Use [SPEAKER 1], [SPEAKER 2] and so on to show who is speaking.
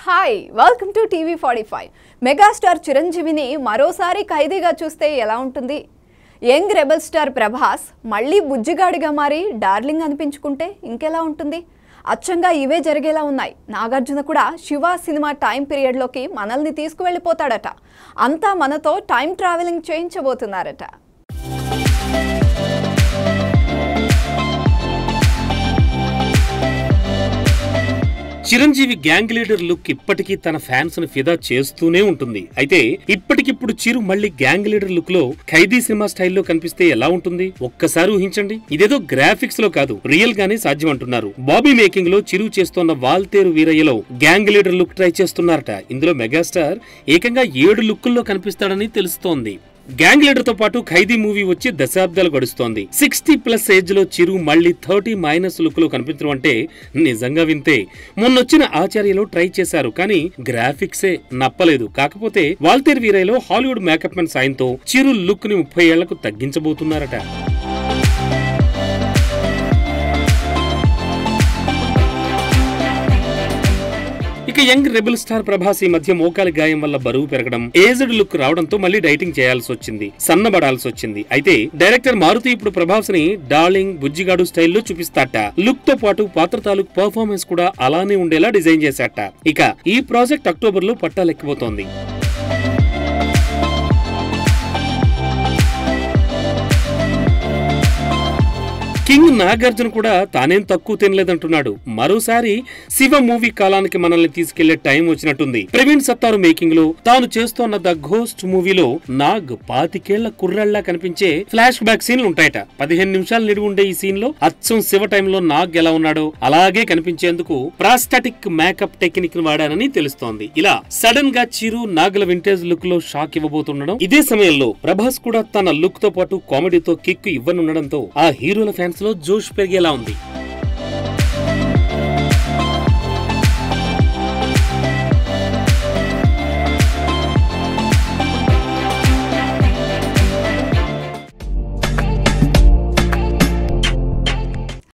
[SPEAKER 1] hi welcome to TV forty five megastar చిరంజీవిని మరోసారి ఖైదీగా చూస్తే ఎలా ఉంటుంది యంగ్ రెబల్ స్టార్ ప్రభాస్ మళ్ళీ బుజ్జిగాడిగా మారి డార్లింగ్ అనిపించుకుంటే ఇంకెలా ఉంటుంది అచ్చంగా ఇవే జరిగేలా ఉన్నాయి నాగార్జున కూడా శివ సినిమా టైం పీరియడ్లోకి మనల్ని తీసుకువెళ్ళిపోతాడట అంతా మనతో టైం ట్రావెలింగ్ చేయించబోతున్నారట
[SPEAKER 2] చిరంజీవి గ్యాంగ్ లీడర్ లుక్ ఇప్పటికీ తన ఫ్యాన్స్ ను ఫిదా చేస్తూనే ఉంటుంది అయితే ఇప్పటికిప్పుడు చిరు మళ్ళీ గ్యాంగ్ లీడర్ లుక్ లో ఖైదీ సినిమా స్టైల్లో కనిపిస్తే ఎలా ఉంటుంది ఒక్కసారి ఊహించండి ఇదేదో గ్రాఫిక్స్ లో కాదు రియల్ గానే సాధ్యం అంటున్నారు బాబీ మేకింగ్ లో చిరు చేస్తోన్న వాల్తేరు వీరయ్యలో గ్యాంగ్ లీడర్ లుక్ ట్రై చేస్తున్నారట ఇందులో మెగాస్టార్ ఏకంగా ఏడు లుక్కుల్లో కనిపిస్తాడని తెలుస్తోంది గ్యాంగ్ లీడర్ తో పాటు ఖైదీ మూవీ వచ్చి దశాబ్దాలు గడుస్తోంది సిక్స్టీ ప్లస్ ఏజ్ లో చిరు మళ్ళీ థర్టీ మైనస్ లుక్ లో కనిపించడం అంటే నిజంగా వింతే మొన్నొచ్చిన ఆచార్యలో ట్రై చేశారు కానీ గ్రాఫిక్సే నప్పలేదు కాకపోతే వాల్తేర్ వీరయ్యలో హాలీవుడ్ మేకప్ మెన్ సాయంతో చిరు లుక్ ని ముప్పై ఏళ్లకు తగ్గించబోతున్నారట ఇక యంగ్ రెబల్ స్టార్ ప్రభాస్ ఈ మధ్య మోకాలి గాయం వల్ల బరువు పెరగడం ఏజ్డ్ లుక్ రావడంతో మళ్ళీ డైటింగ్ చేయాల్సి వచ్చింది సన్నబడాల్సి వచ్చింది అయితే డైరెక్టర్ మారుతి ఇప్పుడు ప్రభాస్ ని డార్లింగ్ బుజ్జిగాడు స్టైల్లో చూపిస్తాట లుక్ తో పాటు పాత్ర తాలూకు పర్ఫార్మెన్స్ కూడా అలానే ఉండేలా డిజైన్ చేశాట ఇక ఈ ప్రాజెక్ట్ అక్టోబర్ లో పట్టాలెక్కిపోతోంది కింగ్ నాగార్జున కూడా తానేం తక్కువ తినలేదంటున్నాడు మరోసారి శివ మూవీ కాలానికి మనల్ని తీసుకెళ్లే టైం వచ్చినట్టుంది ప్రవీణ్ సత్తారు మేకింగ్ లో తాను చేస్తోన్న ద ఘోస్ట్ మూవీలో నాగ్ పాతికేళ్ల కుర్రాళ్లా కనిపించే ఫ్లాష్ బ్యాక్ సీన్లు ఉంటాయట పదిహేను నిమిషాలు నిడివి ఉండే ఈ సీన్ లో అచ్చం శివ టైంలో నాగ్ ఎలా ఉన్నాడో అలాగే కనిపించేందుకు ప్రాస్టాటిక్ మేకప్ టెక్నిక్ ని వాడారని తెలుస్తోంది ఇలా సడన్ గా చిరు నాగుల వింటేజ్ లుక్ లో షాక్ ఇవ్వబోతుండడం ఇదే సమయంలో ప్రభాస్ కూడా తన లుక్ తో పాటు కామెడీతో కిక్ ఇవ్వనుండడంతో ఆ హీరోల ఫ్యాన్స్ లో జోష్ పెరిగేలా ఉంది